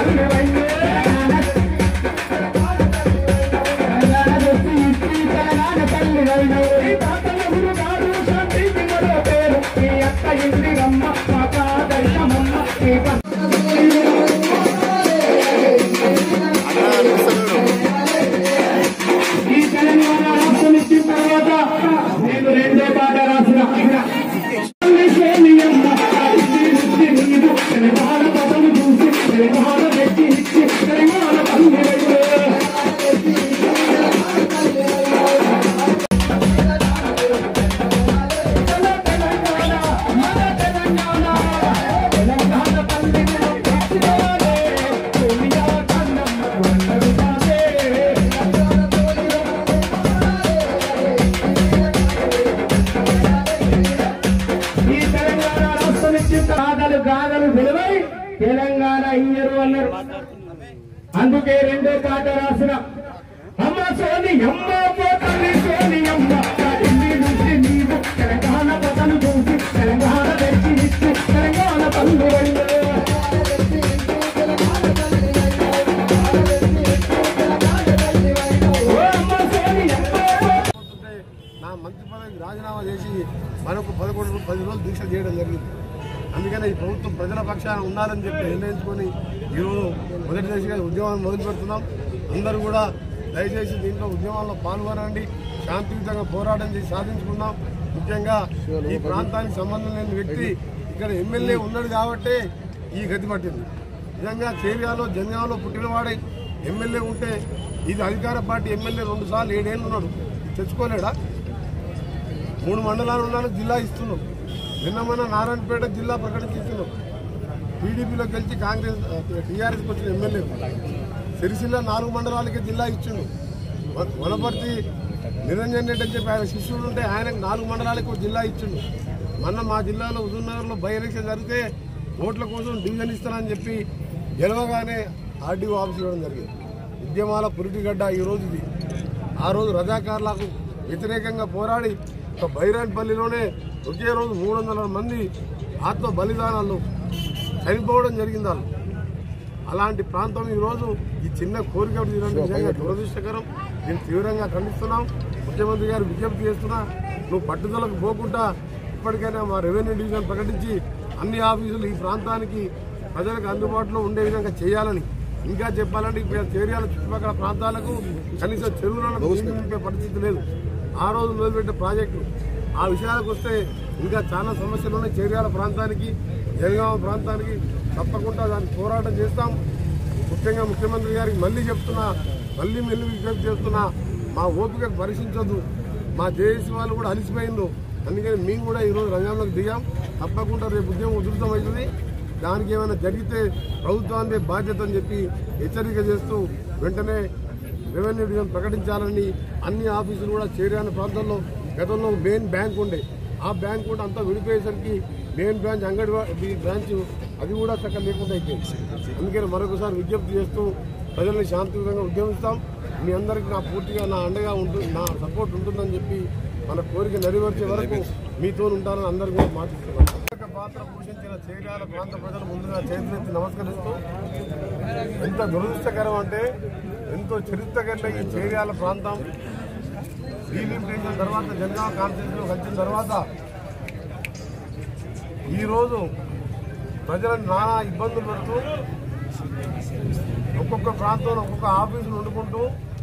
ఈ తెలంగాణ రాష్ట్రం ఇచ్చిన తర్వాత నేను రెండో పాట రాసిన సోనియమ్మ నీవు తెలంగాణ పదము చూసి తెలంగాణ వ్యక్తి ఇచ్చి తెలంగాణ తల్లి తెలంగాణ తల్లి సోనియా కన్నమ్మ వందరుగానే ఈ తెలంగాణ రాష్ట్రం ఇచ్చిన గాథలు గాథలు విలువై తెలంగాణ ఇయ్యరు అన్నారు అందుకే రెండో పాట రాసిన అమ్మ సోని అమ్మ పోతల్లి సోని అమ్మ ఢిల్లీ నుంచి నీవు తెలంగాణ పదను చూసి తెలంగాణ తెచ్చి ఇచ్చి తెలంగాణ పనులు ఓ అమ్మ సోని అమ్మ పోతుంటే నా మంత్రి పదవికి రాజీనామా చేసి మరొక పదకొండు పది రోజులు దీక్ష చేయడం జరిగింది అందుకనే ఈ ప్రభుత్వం ప్రజల పక్షాన ఉండాలని చెప్పి నిర్ణయించుకొని ఈరోజు మొదటి దశగా ఉద్యమాన్ని మొదలు పెడుతున్నాం అందరూ కూడా దయచేసి దీంట్లో ఉద్యమాల్లో పాల్గొనండి శాంతియుతంగా పోరాటం చేసి సాధించుకుందాం ముఖ్యంగా ఈ ప్రాంతానికి సంబంధం లేని వ్యక్తి ఇక్కడ ఎమ్మెల్యే ఉన్నాడు కాబట్టే ఈ గతి పట్టింది నిజంగా చేరియాలో జంగాలో పుట్టినవాడై ఎమ్మెల్యే ఉంటే ఇది అధికార పార్టీ ఎమ్మెల్యే రెండు సార్లు ఏడేళ్ళు ఉన్నాడు తెచ్చుకోలేడా మూడు మండలాలు ఉన్నాను జిల్లా ఇస్తున్నాం నిన్న మన నారాయణపేట జిల్లా ప్రకటించిస్తున్నాం టీడీపీలో గెలిచి కాంగ్రెస్ టీఆర్ఎస్కి వచ్చిన ఎమ్మెల్యే సిరిసిల్ల నాలుగు మండలాలకి జిల్లా ఇచ్చిండు వ- వనపర్తి నిరంజన్ రెడ్డి అని చెప్పి ఆయన శిష్యుడు ఉంటే ఆయనకు నాలుగు మండలాలకు ఒక జిల్లా ఇచ్చిండు మొన్న మా జిల్లాలో హుజూర్నగర్లో బై ఎలక్షన్ జరిగితే ఓట్ల కోసం డివిజన్ ఇస్తానని చెప్పి గెలవగానే ఆర్డీఓ ఆఫీస్ ఇవ్వడం జరిగింది ఉద్యమాల పురిటిగడ్డ ఈ రోజు ఇది ఆ రోజు రజాకారులకు వ్యతిరేకంగా పోరాడి ఒక బైరాన్పల్లిలోనే ఒకే రోజు మూడు వందల మంది ఆత్మ బలిదానాలు చనిపోవడం జరిగింది వాళ్ళు అలాంటి ప్రాంతం ఈరోజు ఈ చిన్న కోరిక తీరడం నిజంగా దురదృష్టకరం నేను తీవ్రంగా ఖండిస్తున్నాం ముఖ్యమంత్రి గారు విజ్ఞప్తి చేస్తున్నా నువ్వు పట్టుదలకు పోకుండా ఇప్పటికైనా మా రెవెన్యూ డివిజన్ ప్రకటించి అన్ని ఆఫీసులు ఈ ప్రాంతానికి ప్రజలకు అందుబాటులో ఉండే విధంగా చేయాలని ఇంకా చెప్పాలంటే ఇప్పుడు చేరియాల చుట్టుపక్కల ప్రాంతాలకు కనీసం చెరువులను నీళ్లు నింపే పరిస్థితి లేదు ఆ రోజు మొదలుపెట్టే ప్రాజెక్టు ఆ విషయాలకు వస్తే ఇంకా చాలా సమస్యలు ఉన్నాయి చేరియాల ప్రాంతానికి జనగామ ప్రాంతానికి తప్పకుండా దానికి పోరాటం చేస్తాం ముఖ్యంగా ముఖ్యమంత్రి గారికి మళ్ళీ చెప్తున్నా మళ్ళీ మళ్ళీ విజ్ఞప్తి చేస్తున్నా మా ఓపిక పరీక్షించొద్దు మా జేఏసీ వాళ్ళు కూడా అలిసిపోయిండ్రు అందుకని మేము కూడా ఈరోజు రంగంలోకి దిగాం తప్పకుండా రేపు ఉద్యమం ఉధృతం అవుతుంది దానికి ఏమైనా జరిగితే ప్రభుత్వాన్ని బాధ్యత అని చెప్పి హెచ్చరిక చేస్తూ వెంటనే రెవెన్యూ డివిజన్ ప్రకటించాలని అన్ని ఆఫీసులు కూడా చేరాని ప్రాంతంలో గతంలో మెయిన్ బ్యాంక్ ఉండే ఆ బ్యాంక్ కూడా అంతా విడిపోయేసరికి మెయిన్ బ్రాంచ్ అంగడి బ్రాంచ్ అది కూడా చక్కగా లేకుండా అయిపోయింది అందుకని మరొకసారి విజ్ఞప్తి చేస్తూ ప్రజల్ని శాంతియుతంగా ఉద్యమిస్తాం మీ అందరికీ నా పూర్తిగా నా అండగా ఉంటుంది నా సపోర్ట్ ఉంటుందని చెప్పి మన కోరిక నెరవేర్చే వరకు మీతో ఉంటానని అందరికీ కూడా మాటిస్తున్నాను కీలక పాత్ర పోషించిన చేర్యాల ప్రాంత ప్రజలు ముందుగా చేతులెత్తి నమస్కరిస్తూ ఎంత దురదృష్టకరం అంటే ఎంతో చరిత్ర కలిగిన ఈ చేర్యాల ప్రాంతం డీలిమిటేషన్ తర్వాత జనగామ కాన్స్టిట్యూషన్ వచ్చిన తర్వాత ఈరోజు ప్రజలను నానా ఇబ్బందులు పెడుతూ ఒక్కొక్క ప్రాంతంలో ఒక్కొక్క ఆఫీసులు వండుకుంటూ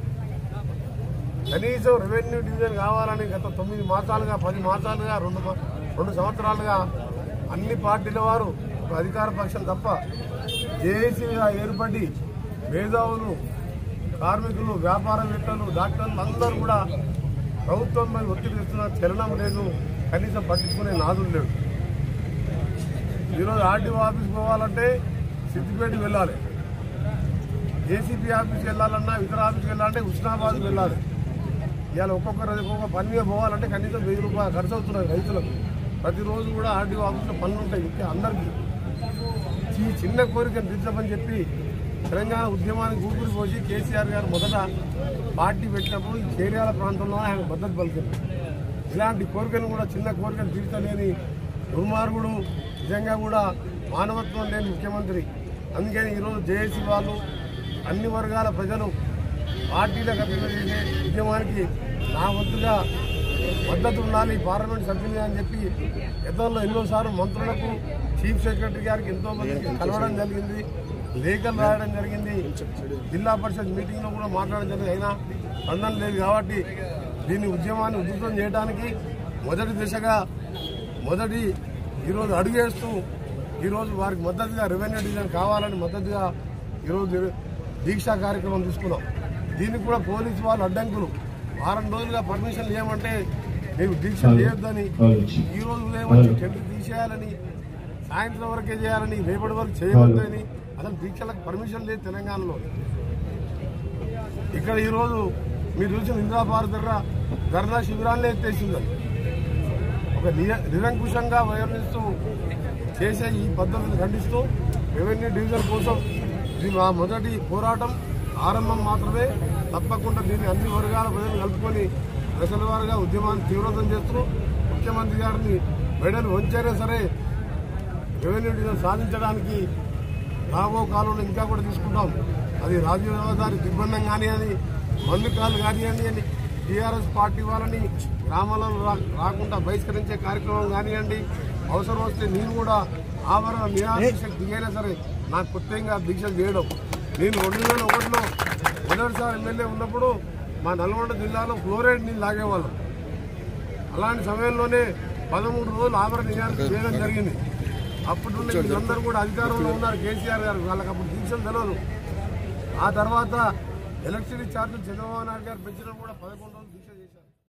కనీసం రెవెన్యూ డివిజన్ కావాలని గత తొమ్మిది మాసాలుగా పది మాసాలుగా రెండు మా- రెండు సంవత్సరాలుగా అన్ని పార్టీల వారు ఒక అధికార పక్షం తప్ప జేఏసీగా ఏర్పడి మేధావులు కార్మికులు వ్యాపారవేత్తలు డాక్టర్లు అందరూ కూడా ప్రభుత్వం మీద ఒత్తిడి తెస్తున్న చలనం లేదు కనీసం పట్టించుకునే నాదులు లేడు ఈరోజు ఆర్టీఓ ఆఫీస్ పోవాలంటే సిద్దిపేటకి వెళ్ళాలి ఏసీపీ ఆఫీస్కి వెళ్ళాలన్నా ఇతర ఆఫీస్కి వెళ్ళాలంటే హుస్నాబాద్కి వెళ్ళాలి ఇవాళ ఒక్కొక్కరు ఒక్కొక్క పని మీద పోవాలంటే కనీసం వెయ్యి రూపాయలు ఖర్చు అవుతున్నాయి రైతులకు ప్రతిరోజు కూడా ఆర్టీఓ ఆఫీస్లో పనులు ఉంటాయి ఇంకా అందరికీ ఈ చిన్న కోరికను తీర్చమని చెప్పి తెలంగాణ ఉద్యమానికి ఊపిరి పోసి కేసీఆర్ గారు మొదట పార్టీ పెట్టినప్పుడు ఈ చేర్యాల ప్రాంతంలో ఆయన మద్దతు పలికింది ఇలాంటి కోరికను కూడా చిన్న కోరికను తీర్చలేని దుర్మార్గుడు నిజంగా కూడా మానవత్వం లేని ముఖ్యమంత్రి అందుకని ఈరోజు జేఏసీ వాళ్ళు అన్ని వర్గాల ప్రజలు పార్టీలకు అతీతంగా చేసే ఉద్యమానికి నా వంతుగా మద్దతు ఉండాలి పార్లమెంట్ సభ్యులుగా అని చెప్పి గతంలో ఎన్నోసార్లు మంత్రులకు చీఫ్ సెక్రటరీ గారికి ఎంతో మందికి కలవడం జరిగింది లేఖలు రాయడం జరిగింది జిల్లా పరిషత్ మీటింగ్లో కూడా మాట్లాడడం జరిగింది అయినా స్పందన లేదు కాబట్టి దీన్ని ఉద్యమాన్ని ఉధృతం చేయడానికి మొదటి దిశగా మొదటి ఈరోజు అడుగేస్తూ ఈరోజు వారికి మద్దతుగా రెవెన్యూ డివిజన్ కావాలని మద్దతుగా ఈరోజు దీక్షా కార్యక్రమం తీసుకున్నాం దీనికి కూడా పోలీసు వాళ్ళు అడ్డంకులు వారం రోజులుగా పర్మిషన్ ఇవ్వమంటే మేము దీక్ష చేయొద్దని ఈ రోజు ఉదయం వచ్చి టెంట్ తీసేయాలని సాయంత్రం వరకే చేయాలని రేపటి వరకు చేయవద్దని అసలు దీక్షలకు పర్మిషన్ లేదు తెలంగాణలో ఇక్కడ ఈరోజు మీరు చూసిన ఇంద్రాబాద్ దగ్గర ధర్నా శిబిరాలనే ఎత్తేసిందని ఒక నిర- నిరంకుశంగా వ్యవహరిస్తూ చేసే ఈ పద్ధతిని ఖండిస్తూ రెవెన్యూ డివిజన్ కోసం ఇది మా మొదటి పోరాటం ఆరంభం మాత్రమే తప్పకుండా దీన్ని అన్ని వర్గాల ప్రజలు కలుపుకొని దశల వారుగా ఉద్యమాన్ని తీవ్రతం చేస్తూ ముఖ్యమంత్రి గారిని మెడలు వంచైనా సరే రెవెన్యూ డివిజన్ సాధించడానికి రాబో కాలంలో ఇంకా కూడా తీసుకుంటాం అది రాజీవ్ రహదారి దిగ్బంధం కానివ్వండి మందుకాలు కానివ్వండి అని టీఆర్ఎస్ పార్టీ వాళ్ళని గ్రామాలలో రా- రాకుండా బహిష్కరించే కార్యక్రమం కానివ్వండి అవసరం వస్తే నేను కూడా ఆభరణ నిరాశకు దిగైనా సరే నాకు కొత్తగా దీక్షలు చేయడం నేను రెండు వేల ఒకటిలో మొదటిసారి ఎమ్మెల్యే ఉన్నప్పుడు మా నల్గొండ జిల్లాలో ఫ్లోరైడ్ నీళ్ళు లాగేవాళ్ళం అలాంటి సమయంలోనే పదమూడు రోజులు ఆభరణ నిరాశ చేయడం జరిగింది అప్పటి నుండి వీళ్ళందరూ కూడా అధికారంలో ఉన్నారు కేసీఆర్ గారు వాళ్ళకి అప్పుడు దీక్షలు తెలియదు ఆ తర్వాత ఎలక్ట్రిసిటీ ఛార్జీలు చంద్రబాబు నాయుడు గారు పెంచడం కూడా పదకొండు రోజులు